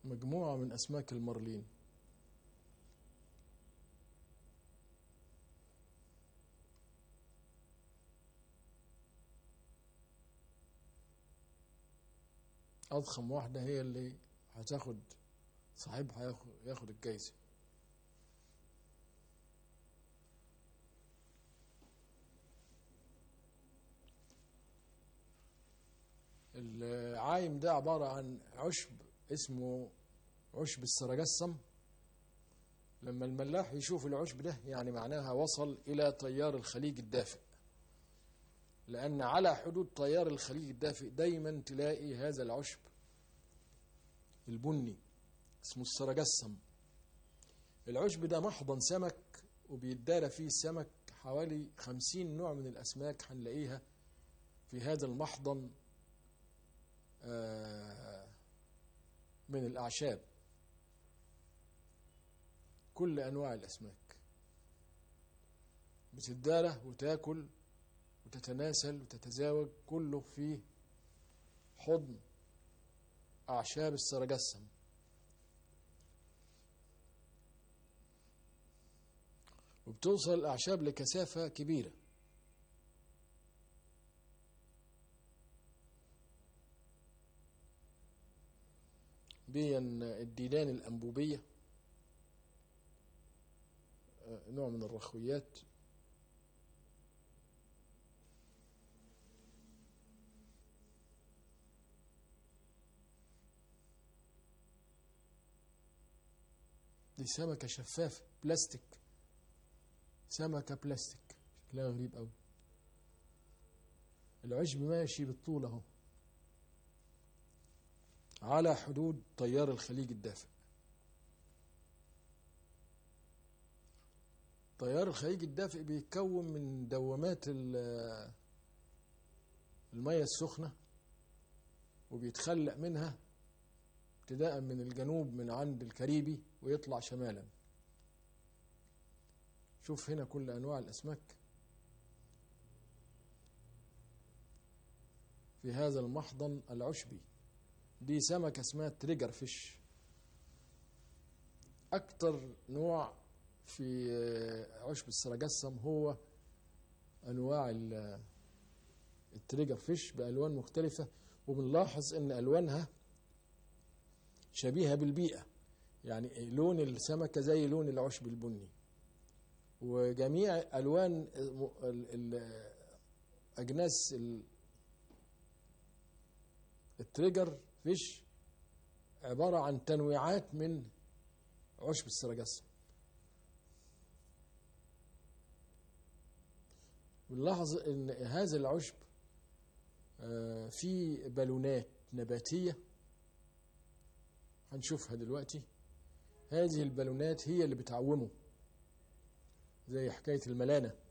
مجموعة من أسماك المارلين أضخم واحدة هي اللي هتاخد صاحبها ياخد, ياخد الجايزة العايم ده عبارة عن عشب اسمه عشب السرجسم لما الملاح يشوف العشب ده يعني معناها وصل إلى تيار الخليج الدافئ لأن على حدود تيار الخليج الدافئ دايما تلاقي هذا العشب البني اسمه السرجسم العشب ده محضن سمك وبيدار فيه السمك حوالي خمسين نوع من الأسماك هنلاقيها في هذا المحضن من الأعشاب كل أنواع الأسماك بتداله وتاكل وتتناسل وتتزاوج كله في حضن أعشاب السرجسم وبتوصل الأعشاب لكثافة كبيرة بين الديدان الأنبوبية نوع من الرخويات دي سمكة شفافة بلاستيك سمكة بلاستيك شكلها غريب قوي العشب ماشي بالطول اهو على حدود تيار الخليج الدافئ تيار الخليج الدافئ بيتكون من دوامات المية السخنة وبيتخلق منها ابتداء من الجنوب من عند الكاريبي ويطلع شمالا شوف هنا كل انواع الاسماك في هذا المحضن العشبي دي سمكة اسمها تريجر فيش أكتر نوع في عشب السرجسم هو أنواع التريجر فيش بألوان مختلفة وبنلاحظ أن ألوانها شبيهة بالبيئة يعني لون السمكة زي لون العشب البني وجميع ألوان أجناس التريجر فيش عبارة عن تنويعات من عشب السرجسم بنلاحظ ان هذا العشب فيه بالونات نباتية هنشوفها دلوقتي هذه البالونات هي اللي بتعومه زي حكاية الملانة